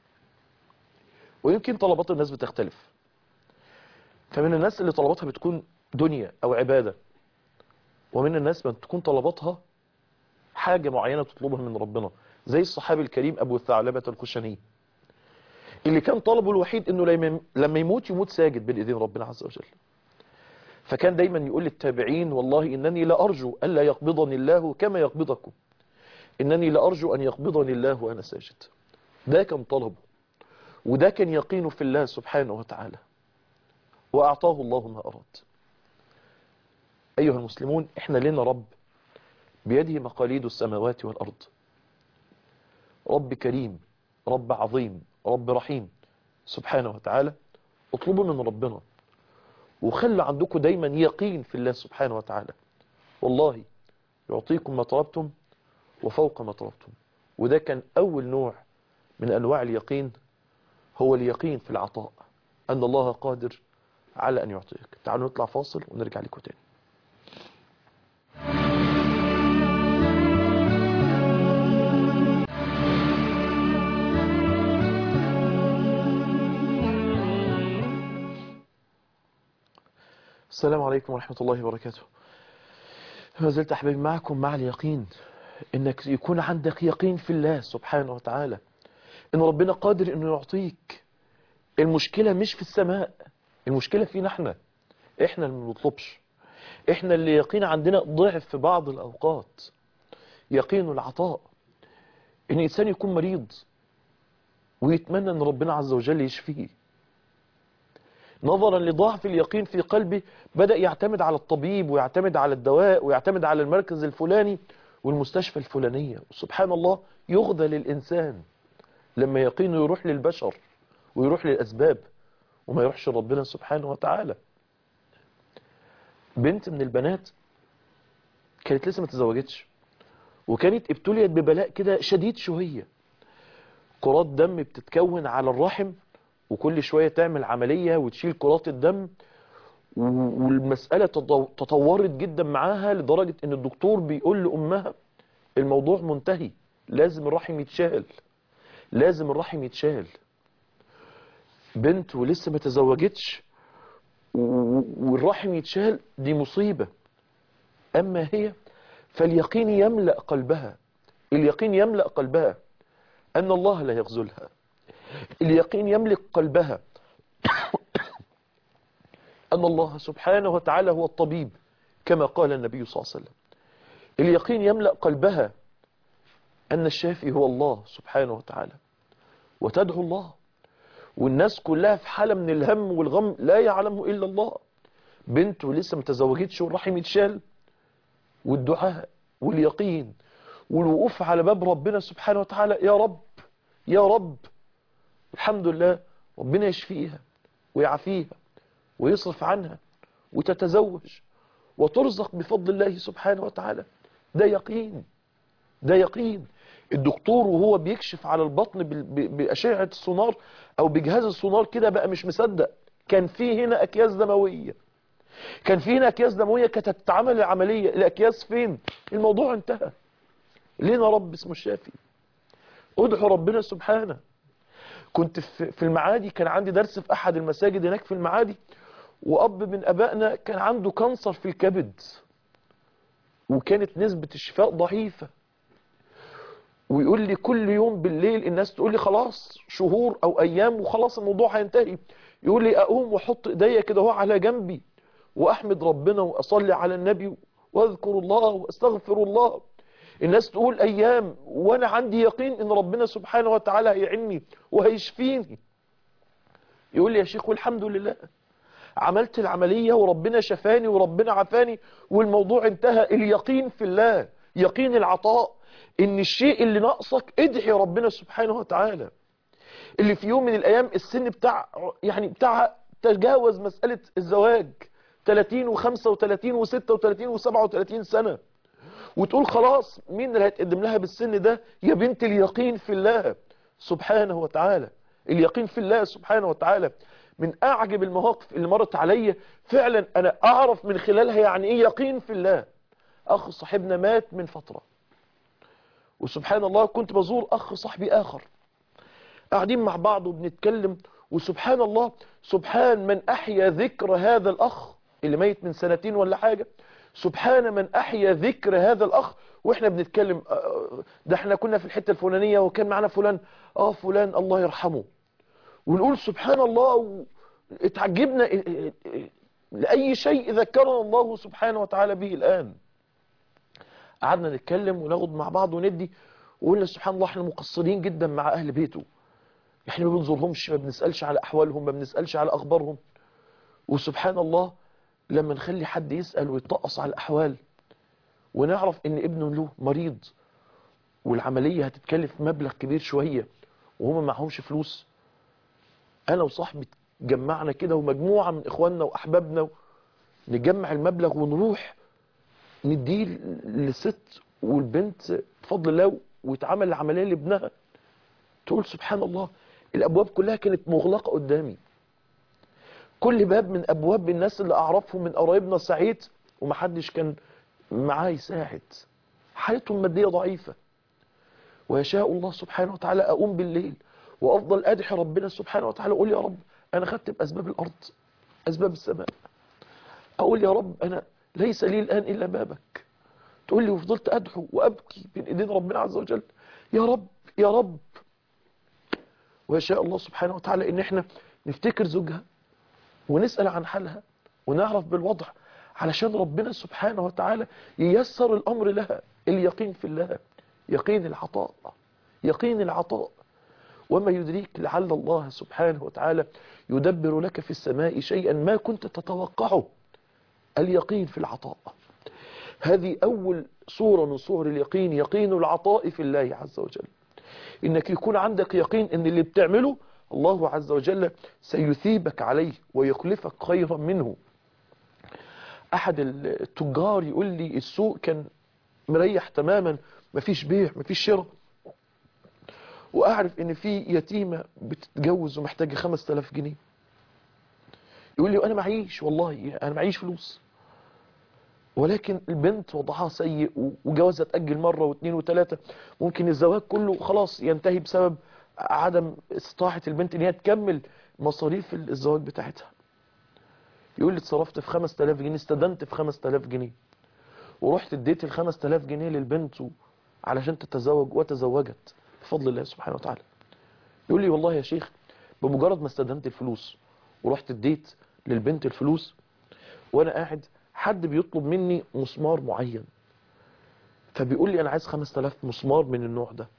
ويمكن طلبات الناس بتختلف فمن الناس اللي طلباتها بتكون دنيا او عبادة ومن الناس من تكون طلباتها حاجة معينة تطلبها من ربنا زي الصحابي الكريم ابو الثعلبة الخشني اللي كان طلبه الوحيد انه لما- لما يموت يموت ساجد بين ايدين ربنا عز وجل فكان دايما يقول للتابعين والله انني لارجو الا يقبضني الله كما يقبضكم انني لارجو ان يقبضني الله وانا ساجد ده كان طلبه وده كان يقينه في الله سبحانه وتعالى واعطاه الله ما اراد ايها المسلمون احنا لنا رب بيده مقاليد السماوات والارض رب كريم رب عظيم رب رحيم سبحانه وتعالى اطلبوا من ربنا وخلوا عندكم دايما يقين في الله سبحانه وتعالى والله يعطيكم ما طلبتم وفوق ما طلبتم وده كان أول نوع من أنواع اليقين هو اليقين في العطاء أن الله قادر على أن يعطيك تعالوا نطلع فاصل ونرجع لكم تاني السلام عليكم ورحمة الله وبركاته ما زلت أحبابي معكم مع اليقين إنك يكون عندك يقين في الله سبحانه وتعالى إن ربنا قادر إنه يعطيك المشكلة مش في السماء المشكلة فينا احنا احنا اللي ما بنطلبش احنا اللي يقين عندنا ضعف في بعض الأوقات يقين العطاء إن الإنسان يكون مريض ويتمنى إن ربنا عز وجل يشفيه نظرا لضعف اليقين في قلبه بدأ يعتمد على الطبيب ويعتمد على الدواء ويعتمد على المركز الفلاني والمستشفى الفلانية سبحان الله يغذى الإنسان لما يقينه يروح للبشر ويروح للأسباب وما يروحش ربنا سبحانه وتعالى بنت من البنات كانت لسه ما تزوجتش وكانت ابتليت ببلاء كده شديد شوية كرات دم بتتكون على الرحم وكل شوية تعمل عملية وتشيل كرات الدم و- والمسألة تطو- تطورت جدا معاها لدرجة ان الدكتور بيقول لأمها الموضوع منتهي لازم الرحم يتشال لازم الرحم يتشال بنت ولسه ما تزوجتش و- والرحم يتشال دي مصيبة أما هي فاليقين يملأ قلبها اليقين يملأ قلبها أن الله لا يخذلها اليقين يملك قلبها أن الله سبحانه وتعالى هو الطبيب كما قال النبي صلى الله عليه وسلم اليقين يملأ قلبها أن الشافي هو الله سبحانه وتعالى وتدعو الله والناس كلها في حالة من الهم والغم لا يعلمه إلا الله بنت ولسه متزوجتش والرحم يتشال والدعاء واليقين والوقوف على باب ربنا سبحانه وتعالى يا رب يا رب الحمد لله ربنا يشفيها ويعافيها ويصرف عنها وتتزوج وترزق بفضل الله سبحانه وتعالى ده يقين ده يقين الدكتور وهو بيكشف على البطن بال- ب- بأشعة السونار أو بجهاز السونار كده بقى مش مصدق كان في هنا أكياس دموية كان في هنا أكياس دموية كانت تتعمل العملية الأكياس فين الموضوع انتهى لنا رب اسمه الشافي ادعوا ربنا سبحانه كنت في في المعادي كان عندي درس في احد المساجد هناك في المعادي واب من ابائنا كان عنده كانسر في الكبد وكانت نسبة الشفاء ضعيفة ويقول لي كل يوم بالليل الناس تقول لي خلاص شهور او ايام وخلاص الموضوع هينتهي يقول لي اقوم واحط ايديا كده هو على جنبي واحمد ربنا واصلي على النبي واذكر الله واستغفر الله الناس تقول ايام وانا عندي يقين ان ربنا سبحانه وتعالى هيعني وهيشفيني يقول لي يا شيخ والحمد لله عملت العملية وربنا شفاني وربنا عفاني والموضوع انتهى اليقين في الله يقين العطاء ان الشيء اللي ناقصك ادعي ربنا سبحانه وتعالى اللي في يوم من الايام السن بتاع يعني بتاعها تجاوز مسألة الزواج 30 و35 و36 و37 سنة وتقول خلاص مين اللي هيتقدم لها بالسن ده يا بنت اليقين في الله سبحانه وتعالى اليقين في الله سبحانه وتعالى من اعجب المواقف اللي مرت عليا فعلا انا اعرف من خلالها يعني ايه يقين في الله اخ صاحبنا مات من فترة وسبحان الله كنت بزور اخ صاحبي اخر قاعدين مع بعض وبنتكلم وسبحان الله سبحان من احيا ذكر هذا الاخ اللي ميت من سنتين ولا حاجة سبحان من احيا ذكر هذا الاخ واحنا بنتكلم آه، ده احنا كنا في الحتة الفلانية وكان معنا فلان اه فلان الله يرحمه ونقول سبحان الله و- اتعجبنا اه- اه- اه- لأي شيء ذكرنا الله سبحانه وتعالى به الآن قعدنا نتكلم وناخد مع بعض وندي وقلنا سبحان الله احنا مقصرين جدا مع أهل بيته احنا ما بنزورهمش ما بنسألش على أحوالهم ما بنسألش على أخبارهم وسبحان الله لما نخلي حد يسأل ويتطقص على الأحوال ونعرف ان ابنه له مريض والعملية هتتكلف مبلغ كبير شوية وهم معهمش فلوس انا وصاحبي جمعنا كده ومجموعة من اخواننا واحبابنا نجمع المبلغ ونروح نديه للست والبنت بفضل الله ويتعمل العملية لابنها تقول سبحان الله الابواب كلها كانت مغلقة قدامي كل باب من ابواب الناس اللي اعرفهم من قرايبنا سعيد ومحدش كان معاه يساعد حالتهم المادية ضعيفة ويشاء الله سبحانه وتعالى أقوم بالليل وأفضل أدعي ربنا سبحانه وتعالى أقول يا رب أنا خدت بأسباب الأرض أسباب السماء أقول يا رب أنا ليس لي الآن إلا بابك تقول لي وفضلت أدعو وأبكي بين إيدين ربنا عز وجل يا رب يا رب ويشاء الله سبحانه وتعالى إن إحنا نفتكر زوجها ونسأل عن حالها ونعرف بالوضع علشان ربنا سبحانه وتعالى ييسر الأمر لها اليقين في الله يقين العطاء يقين العطاء وما يدريك لعل الله سبحانه وتعالى يدبر لك في السماء شيئا ما كنت تتوقعه اليقين في العطاء هذه أول صورة من صور اليقين يقين العطاء في الله عز وجل إنك يكون عندك يقين إن اللي بتعمله الله عز وجل سيثيبك عليه ويخلفك خيرا منه أحد التجار يقول لي السوق كان مريح تماما مفيش بيع مفيش شراء وأعرف إن في يتيمة بتتجوز ومحتاجة 5000 جنيه يقول لي أنا معيش والله أنا معيش فلوس ولكن البنت وضعها سيء وجوازها تأجل مرة واثنين وثلاثة ممكن الزواج كله خلاص ينتهي بسبب عدم استطاعة البنت ان هي تكمل مصاريف الزواج بتاعتها يقول لي اتصرفت في 5000 جنيه استدنت في 5000 جنيه ورحت اديت ال 5000 جنيه للبنت علشان تتزوج وتزوجت بفضل الله سبحانه وتعالى يقول لي والله يا شيخ بمجرد ما استدنت الفلوس ورحت اديت للبنت الفلوس وانا قاعد حد بيطلب مني مسمار معين فبيقول لي انا عايز 5000 مسمار من النوع ده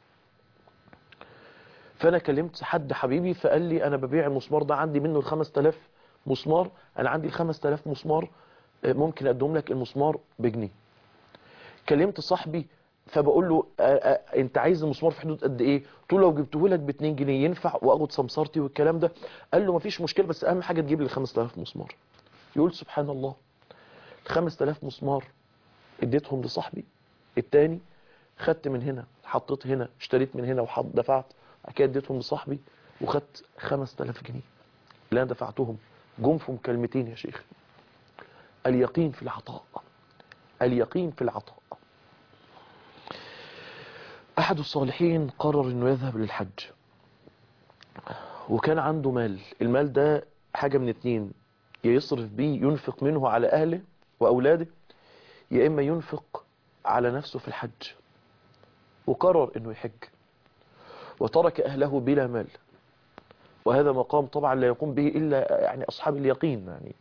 فانا كلمت حد حبيبي فقال لي انا ببيع المسمار ده عندي منه ال 5000 مسمار انا عندي ال 5000 مسمار ممكن ادهم لك المسمار بجنيه كلمت صاحبي فبقول له آآ آآ انت عايز المسمار في حدود قد ايه قلت له لو جبته لك ب 2 جنيه ينفع واخد سمسارتي والكلام ده قال له مفيش مشكله بس اهم حاجه تجيب لي 5000 مسمار يقول سبحان الله ال 5000 مسمار اديتهم لصاحبي التاني خدت من هنا حطيت هنا اشتريت من هنا وحط دفعت بعد كده اديتهم لصاحبي وخدت 5000 جنيه اللي انا دفعتهم جم في مكالمتين يا شيخ اليقين في العطاء اليقين في العطاء احد الصالحين قرر انه يذهب للحج وكان عنده مال المال ده حاجة من اتنين يا يصرف بيه ينفق منه على أهله وأولاده يا إما ينفق على نفسه في الحج وقرر أنه يحج وترك أهله بلا مال وهذا مقام طبعا لا يقوم به إلا يعني أصحاب اليقين يعني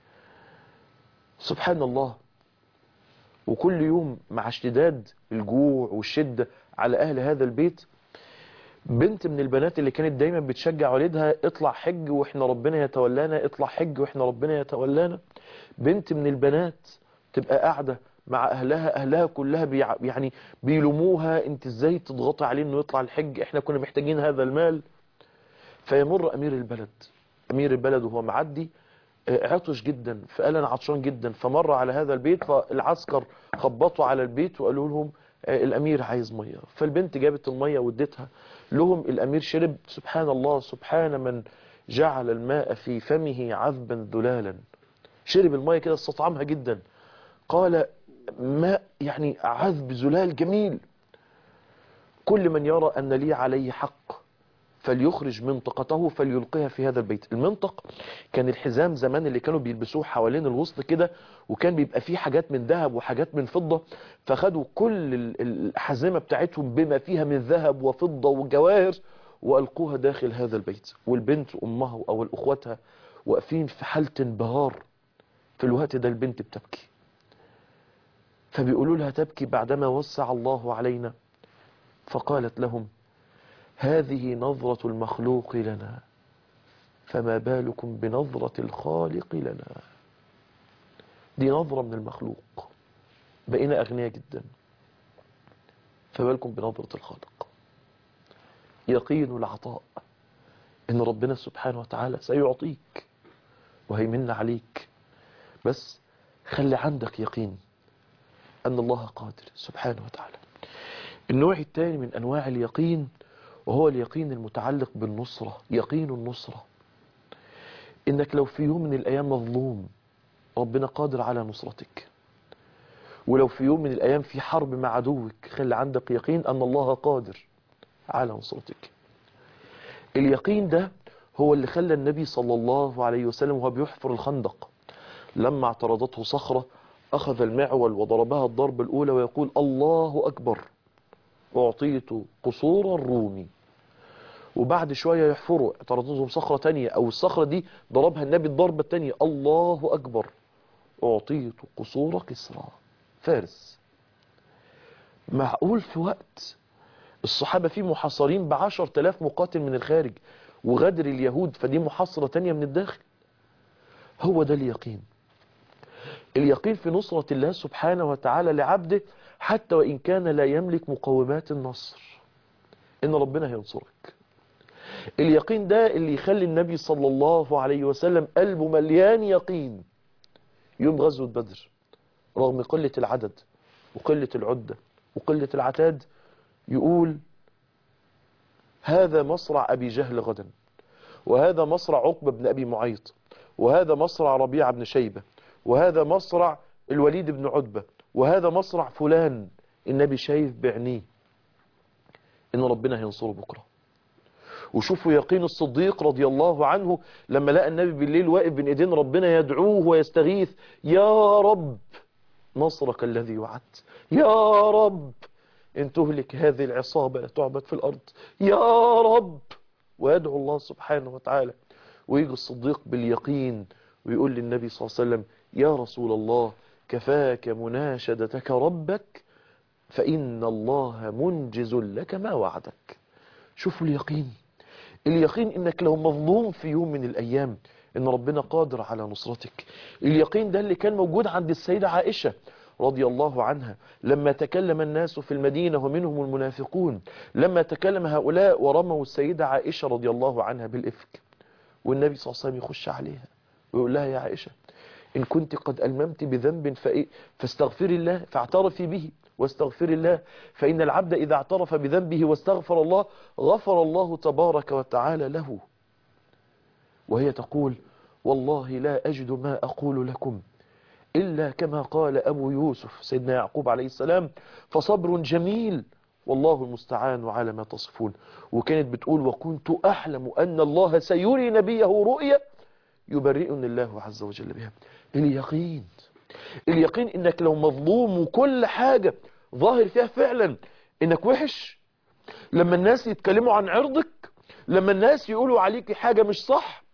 سبحان الله وكل يوم مع اشتداد الجوع والشدة على أهل هذا البيت بنت من البنات اللي كانت دايما بتشجع والدها اطلع حج واحنا ربنا يتولانا اطلع حج واحنا ربنا يتولانا بنت من البنات تبقى قاعدة مع اهلها اهلها كلها بيع يعني بيلوموها انت ازاي تضغطي عليه انه يطلع الحج احنا كنا محتاجين هذا المال فيمر امير البلد امير البلد وهو معدي آه، عطش جدا فقال انا عطشان جدا فمر على هذا البيت فالعسكر خبطوا على البيت وقالوا لهم آه، الامير عايز ميه فالبنت جابت الميه واديتها لهم الامير شرب سبحان الله سبحان من جعل الماء في فمه عذبا ذلالا شرب الميه كده استطعمها جدا قال ماء يعني عذب زلال جميل كل من يرى أن لي عليه حق فليخرج منطقته فليلقيها في هذا البيت المنطق كان الحزام زمان اللي كانوا بيلبسوه حوالين الوسط كده وكان بيبقى فيه حاجات من ذهب وحاجات من فضة فخدوا كل ال- الحزمة بتاعتهم بما فيها من ذهب وفضة وجواهر وألقوها داخل هذا البيت والبنت أمها أو الأخواتها واقفين في حالة انبهار في الوقت ده البنت بتبكي فبيقولوا لها تبكي بعدما وسع الله علينا فقالت لهم هذه نظرة المخلوق لنا فما بالكم بنظرة الخالق لنا دي نظرة من المخلوق بقينا أغنياء جدا فبالكم بنظرة الخالق يقين العطاء إن ربنا سبحانه وتعالى سيعطيك وهيمن عليك بس خلي عندك يقين أن الله قادر سبحانه وتعالى النوع الثاني من أنواع اليقين وهو اليقين المتعلق بالنصرة يقين النصرة إنك لو في يوم من الأيام مظلوم ربنا قادر على نصرتك ولو في يوم من الأيام في حرب مع عدوك خلي عندك يقين أن الله قادر على نصرتك اليقين ده هو اللي خلى النبي صلى الله عليه وسلم وهو بيحفر الخندق لما اعترضته صخرة أخذ المعول وضربها الضربة الأولى ويقول الله أكبر أعطيت قصور الرومي وبعد شوية يحفروا اعترضتهم صخرة تانية أو الصخرة دي ضربها النبي الضربة التانية الله أكبر أعطيت قصور كسرى فارس معقول في وقت الصحابة فيه محاصرين بعشر تلاف مقاتل من الخارج وغدر اليهود فدي محاصرة تانية من الداخل هو ده اليقين اليقين في نصرة الله سبحانه وتعالى لعبده حتى وإن كان لا يملك مقومات النصر إن ربنا هينصرك اليقين ده اللي يخلي النبي صلى الله عليه وسلم قلبه مليان يقين يوم غزوة بدر رغم قلة العدد وقلة العدة وقلة العتاد يقول هذا مصرع أبي جهل غدا وهذا مصرع عقبة بن أبي معيط وهذا مصرع ربيعة بن شيبة وهذا مصرع الوليد بن عتبة وهذا مصرع فلان النبي شايف بعينيه ان ربنا هينصره بكرة وشوفوا يقين الصديق رضي الله عنه لما لقى النبي بالليل واقف بين ايدين ربنا يدعوه ويستغيث يا رب نصرك الذي وعدت يا رب ان تهلك هذه العصابة لا تعبد في الارض يا رب ويدعو الله سبحانه وتعالى ويجي الصديق باليقين ويقول للنبي صلى الله عليه وسلم يا رسول الله كفاك مناشدتك ربك فإن الله منجز لك ما وعدك شوفوا اليقين اليقين انك لو مظلوم في يوم من الايام ان ربنا قادر على نصرتك اليقين ده اللي كان موجود عند السيدة عائشة رضي الله عنها لما تكلم الناس في المدينة ومنهم المنافقون لما تكلم هؤلاء ورموا السيدة عائشة رضي الله عنها بالإفك والنبي صلى الله عليه وسلم يخش عليها ويقول لها يا عائشة إن كنت قد ألممت بذنب فإيه فاستغفري الله فاعترفي به واستغفر الله فإن العبد إذا اعترف بذنبه واستغفر الله غفر الله تبارك وتعالى له وهي تقول والله لا أجد ما أقول لكم إلا كما قال أبو يوسف سيدنا يعقوب عليه السلام فصبر جميل والله المستعان على ما تصفون وكانت بتقول وكنت أحلم أن الله سيري نبيه رؤيا يبرئني الله عز وجل بها اليقين اليقين انك لو مظلوم وكل حاجة ظاهر فيها فعلا انك وحش لما الناس يتكلموا عن عرضك لما الناس يقولوا عليك حاجة مش صح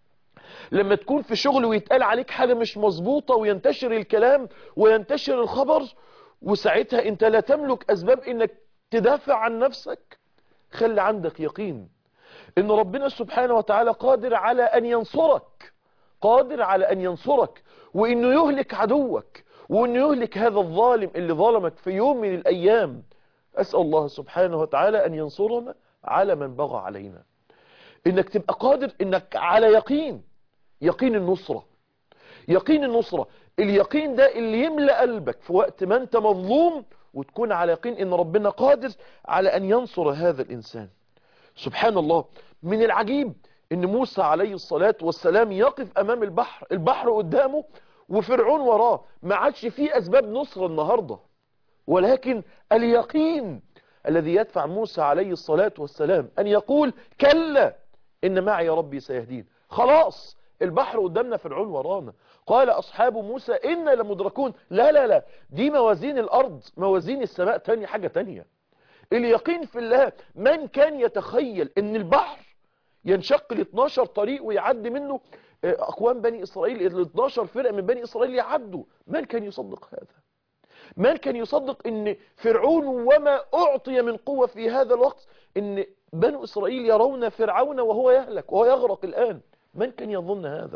لما تكون في شغل ويتقال عليك حاجة مش مظبوطة وينتشر الكلام وينتشر الخبر وساعتها انت لا تملك اسباب انك تدافع عن نفسك خلي عندك يقين ان ربنا سبحانه وتعالى قادر على ان ينصرك قادر على ان ينصرك وانه يهلك عدوك وانه يهلك هذا الظالم اللي ظلمك في يوم من الايام اسأل الله سبحانه وتعالى ان ينصرنا على من بغى علينا انك تبقى قادر انك على يقين يقين النصرة يقين النصرة اليقين ده اللي يملأ قلبك في وقت ما انت مظلوم وتكون على يقين ان ربنا قادر على ان ينصر هذا الانسان سبحان الله من العجيب ان موسى عليه الصلاة والسلام يقف امام البحر البحر قدامه وفرعون وراه ما عادش فيه اسباب نصر النهاردة ولكن اليقين الذي يدفع موسى عليه الصلاة والسلام ان يقول كلا ان معي ربي سيهدين خلاص البحر قدامنا فرعون ورانا قال أصحاب موسى إنا لمدركون لا لا لا دي موازين الأرض موازين السماء تاني حاجة تانية اليقين في الله من كان يتخيل ان البحر ينشق ل 12 طريق ويعدي منه أقوام بني إسرائيل ال 12 فرقة من بني إسرائيل يعدوا من كان يصدق هذا من كان يصدق ان فرعون وما أعطي من قوة في هذا الوقت ان بنو إسرائيل يرون فرعون وهو يهلك وهو يغرق الآن من كان يظن هذا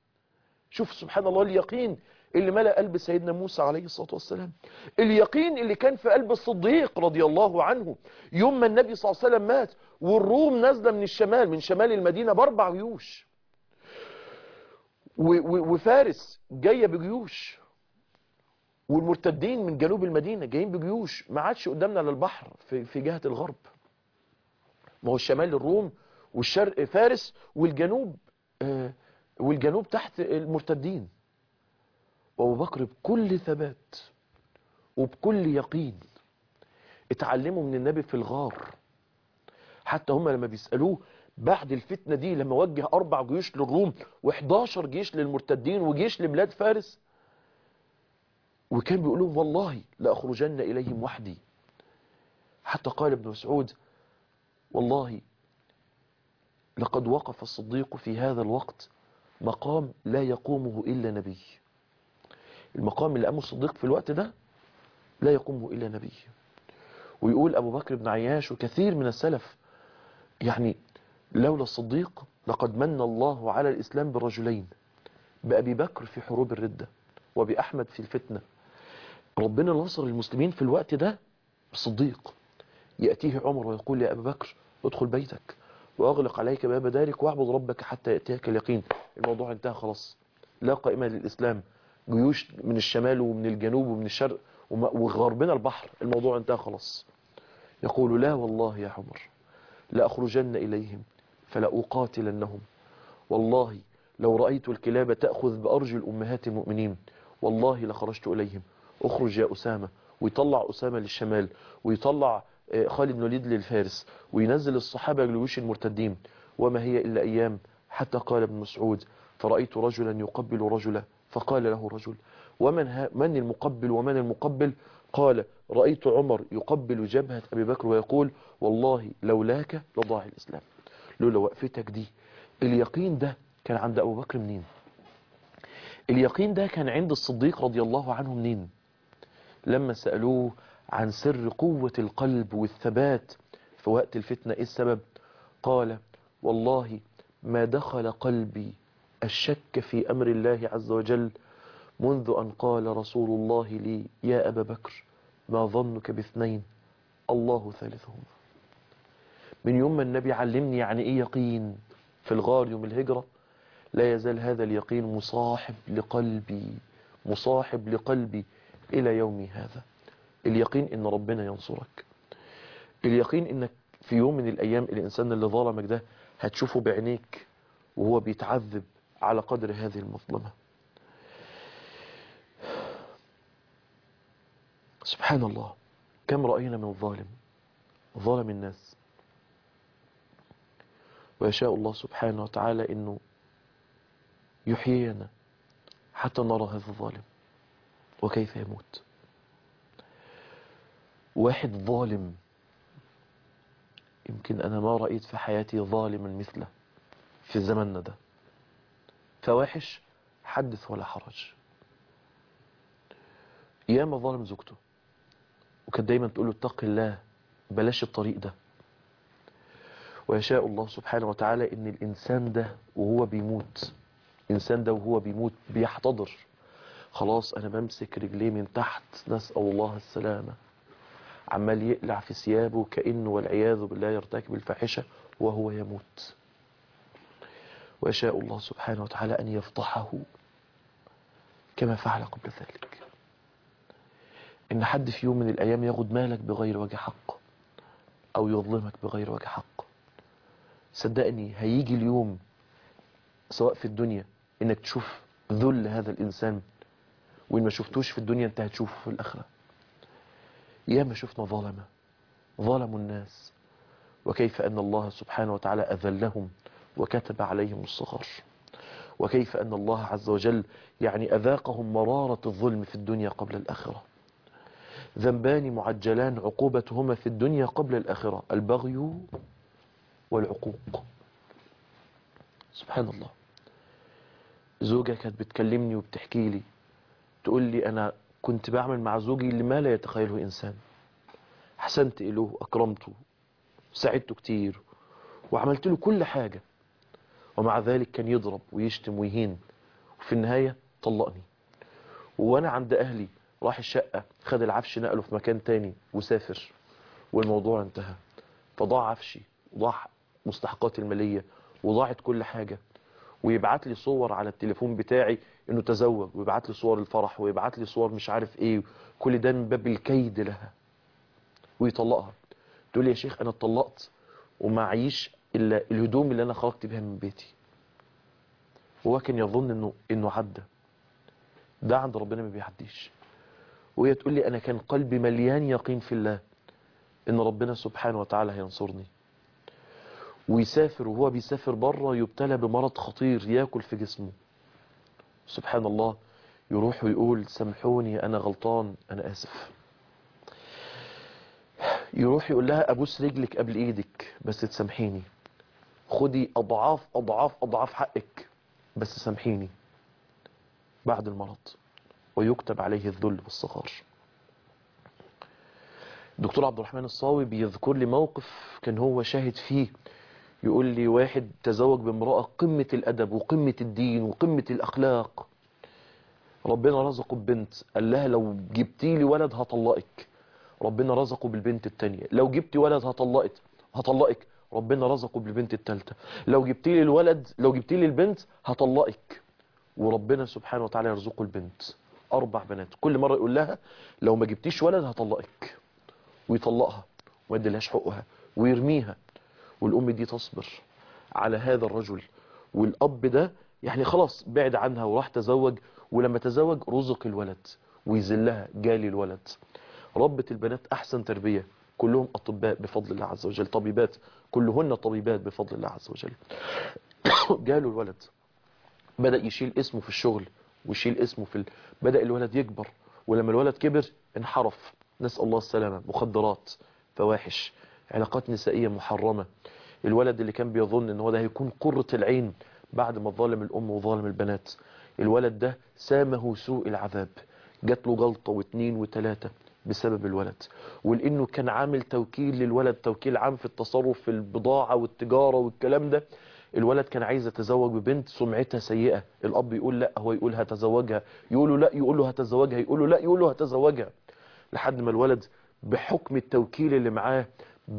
شوف سبحان الله اليقين اللي ملأ قلب سيدنا موسى عليه الصلاة والسلام اليقين اللي كان في قلب الصديق رضي الله عنه يوم ما النبي صلى الله عليه وسلم مات والروم نازلة من الشمال من شمال المدينة باربع جيوش وفارس جاية بجيوش والمرتدين من جنوب المدينة جايين بجيوش ما عادش قدامنا للبحر في, في جهة الغرب ما هو الشمال الروم والشرق فارس والجنوب آه والجنوب تحت المرتدين وابو بكر بكل ثبات وبكل يقين اتعلموا من النبي في الغار حتى هم لما بيسألوه بعد الفتنة دي لما وجه أربع جيوش للروم و11 جيش للمرتدين وجيش لبلاد فارس وكان بيقول لهم والله لأخرجن إليهم وحدي حتى قال ابن مسعود والله لقد وقف الصديق في هذا الوقت مقام لا يقومه إلا نبي المقام اللي قامه الصديق في الوقت ده لا يقومه إلا نبي ويقول أبو بكر بن عياش وكثير من السلف يعني لولا الصديق لقد من الله على الإسلام برجلين بأبي بكر في حروب الردة وبأحمد في الفتنة ربنا نصر المسلمين في الوقت ده الصديق يأتيه عمر ويقول يا أبا بكر ادخل بيتك وأغلق عليك باب دارك واعبد ربك حتى يأتيك اليقين الموضوع انتهى خلاص لا قائمة للإسلام جيوش من الشمال ومن الجنوب ومن الشرق وغربنا البحر الموضوع انتهى خلاص يقول لا والله يا عمر لأخرجن إليهم فلأقاتلنهم والله لو رأيت الكلاب تأخذ بأرجل أمهات المؤمنين والله لخرجت إليهم اخرج يا أسامة ويطلع أسامة للشمال ويطلع خالد بن الوليد للفارس وينزل الصحابة لجيوش المرتدين وما هي إلا أيام حتى قال ابن مسعود فرأيت رجلا يقبل رجلا فقال له رجل ومن ها من المقبل ومن المقبل قال رأيت عمر يقبل جبهة أبي بكر ويقول والله لولاك لضاع الإسلام لولا وقفتك دي اليقين ده كان عند أبو بكر منين اليقين ده كان عند الصديق رضي الله عنه منين لما سألوه عن سر قوة القلب والثبات في وقت الفتنة إيه السبب قال والله ما دخل قلبي الشك في أمر الله عز وجل منذ أن قال رسول الله لي يا أبا بكر ما ظنك باثنين الله ثالثهما من يوم ما النبي علمني يعني إيه يقين في الغار يوم الهجرة لا يزال هذا اليقين مصاحب لقلبي مصاحب لقلبي إلى يومي هذا اليقين إن ربنا ينصرك اليقين إنك في يوم من الأيام الإنسان اللي ظلمك ده هتشوفه بعينيك وهو بيتعذب على قدر هذه المظلمة سبحان الله كم رأينا من الظالم ظلم الناس ويشاء الله سبحانه وتعالى انه يحيينا حتى نرى هذا الظالم وكيف يموت واحد ظالم يمكن انا ما رأيت في حياتي ظالما مثله في زماننا ده فواحش حدث ولا حرج ياما ظالم زوجته وكانت دايما تقول له اتق الله بلاش الطريق ده ويشاء الله سبحانه وتعالى ان الانسان ده وهو بيموت الانسان ده وهو بيموت بيحتضر خلاص انا بمسك رجليه من تحت نسأل الله السلامة عمال يقلع في ثيابه كأنه والعياذ بالله يرتكب الفاحشة وهو يموت ويشاء الله سبحانه وتعالى أن يفضحه كما فعل قبل ذلك إن حد في يوم من الأيام ياخد مالك بغير وجه حق أو يظلمك بغير وجه حق صدقني هيجي اليوم سواء في الدنيا إنك تشوف ذل هذا الإنسان وإن ما شفتوش في الدنيا أنت هتشوفه في الآخرة ياما شفنا ظلمة ظلموا الناس وكيف أن الله سبحانه وتعالى أذلهم وكتب عليهم الصغار وكيف أن الله عز وجل يعني أذاقهم مرارة الظلم في الدنيا قبل الآخرة ذنبان معجلان عقوبتهما في الدنيا قبل الآخرة البغي والعقوق سبحان الله زوجة كانت بتكلمني وبتحكي لي تقول لي أنا كنت بعمل مع زوجي اللي ما لا يتخيله إنسان حسنت إليه أكرمته ساعدته كتير وعملت له كل حاجة ومع ذلك كان يضرب ويشتم ويهين وفي النهاية طلقني وانا عند اهلي راح الشقة خد العفش نقله في مكان تاني وسافر والموضوع انتهى فضاع عفشي وضاع مستحقاتي المالية وضاعت كل حاجة ويبعت لي صور على التليفون بتاعي انه تزوج ويبعت لي صور الفرح ويبعت لي صور مش عارف ايه كل ده من باب الكيد لها ويطلقها تقول لي يا شيخ انا اتطلقت ومعيش الا الهدوم اللي انا خرجت بيها من بيتي هو كان يظن انه انه عدى ده عند ربنا ما بيعديش وهي تقول لي انا كان قلبي مليان يقين في الله ان ربنا سبحانه وتعالى هينصرني ويسافر وهو بيسافر بره يبتلى بمرض خطير ياكل في جسمه سبحان الله يروح ويقول سامحوني انا غلطان انا اسف يروح يقول لها ابوس رجلك قبل ايدك بس تسامحيني خدي اضعاف اضعاف اضعاف حقك بس سامحيني بعد المرض ويكتب عليه الذل والصغار الدكتور عبد الرحمن الصاوي بيذكر لي موقف كان هو شاهد فيه يقول لي واحد تزوج بامرأة قمة الأدب وقمة الدين وقمة الأخلاق ربنا رزقه ببنت قال لها لو جبتي لي ولد هطلقك ربنا رزقه بالبنت التانية لو جبتي ولد هطلقك هطلقك ربنا رزقه بالبنت التالتة لو جبتي لي الولد لو جبتي لي البنت هطلقك وربنا سبحانه وتعالى يرزقه البنت أربع بنات كل مرة يقول لها لو ما جبتيش ولد هطلقك ويطلقها وما يديلهاش حقها ويرميها والأم دي تصبر على هذا الرجل والأب ده يعني خلاص بعد عنها وراح تزوج ولما تزوج رزق الولد ويذلها جالي الولد ربة البنات أحسن تربية كلهم أطباء بفضل الله عز وجل طبيبات كلهن طبيبات بفضل الله عز وجل جاله الولد بدأ يشيل اسمه في الشغل ويشيل اسمه في ال... بدأ الولد يكبر ولما الولد كبر انحرف نسأل الله السلامة مخدرات فواحش علاقات نسائية محرمة الولد اللي كان بيظن ان هو ده هيكون قرة العين بعد ما ظالم الأم وظالم البنات الولد ده سامه سوء العذاب جات له جلطة واثنين وثلاثة بسبب الولد ولانه كان عامل توكيل للولد توكيل عام في التصرف في البضاعة والتجارة والكلام ده الولد كان عايز يتزوج ببنت سمعتها سيئة الاب يقول لا هو يقول هتزوجها يقول له لا يقول له هتزوجها يقول له لا يقول له هتزوجها لحد ما الولد بحكم التوكيل اللي معاه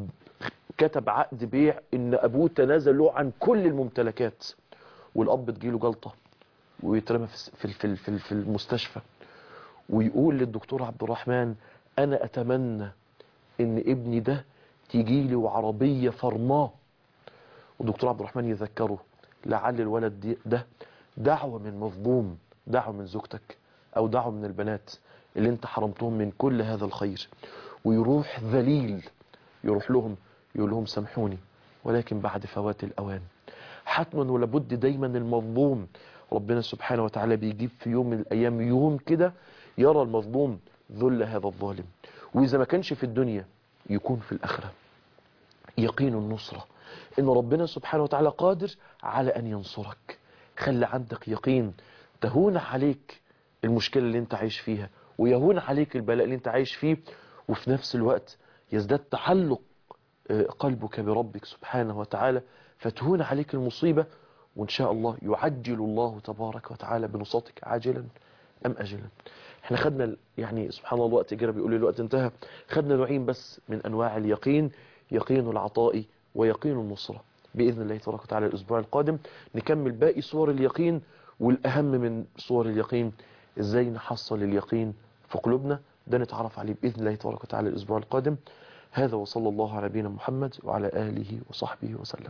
كتب عقد بيع ان ابوه تنازل له عن كل الممتلكات والاب تجيله جلطة ويترمى في في في في المستشفى ويقول للدكتور عبد الرحمن انا اتمنى ان ابني ده تيجي لي وعربية فرماه ودكتور عبد الرحمن يذكره لعل الولد دي ده دعوة من مظلوم دعوة من زوجتك او دعوة من البنات اللي انت حرمتهم من كل هذا الخير ويروح ذليل يروح لهم يقول لهم سامحوني ولكن بعد فوات الأوان حتما ولابد دايما المظلوم ربنا سبحانه وتعالى بيجيب في يوم من الأيام يوم كده يرى المظلوم ذل هذا الظالم وإذا ما كانش في الدنيا يكون في الآخرة يقين النصرة إن ربنا سبحانه وتعالى قادر على أن ينصرك خلي عندك يقين تهون عليك المشكلة اللي انت عايش فيها ويهون عليك البلاء اللي انت عايش فيه وفي نفس الوقت يزداد تعلق آه، قلبك بربك سبحانه وتعالى فتهون عليك المصيبة وإن شاء الله يعجل الله تبارك وتعالى بنصرتك عاجلا أم أجلا احنا خدنا ال- يعني سبحان الله الوقت جرى بيقول لي الوقت انتهى خدنا نوعين بس من أنواع اليقين يقين العطاء ويقين النصرة بإذن الله تبارك وتعالى الأسبوع القادم نكمل باقي صور اليقين والأهم من صور اليقين إزاي نحصل اليقين في قلوبنا ده نتعرف عليه بإذن الله تبارك وتعالى الأسبوع القادم هذا وصلى الله على نبينا محمد وعلى آله وصحبه وسلم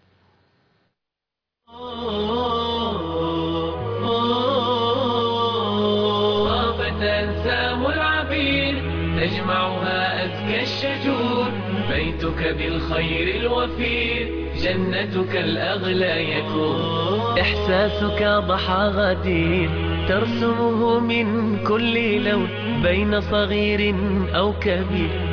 طابت أنسام العبير تجمعها أزكى الشجور بيتك بالخير الوفير جنتك الأغلى يكون إحساسك ضحى غدير ترسمه من كل لون بين صغير أو كبير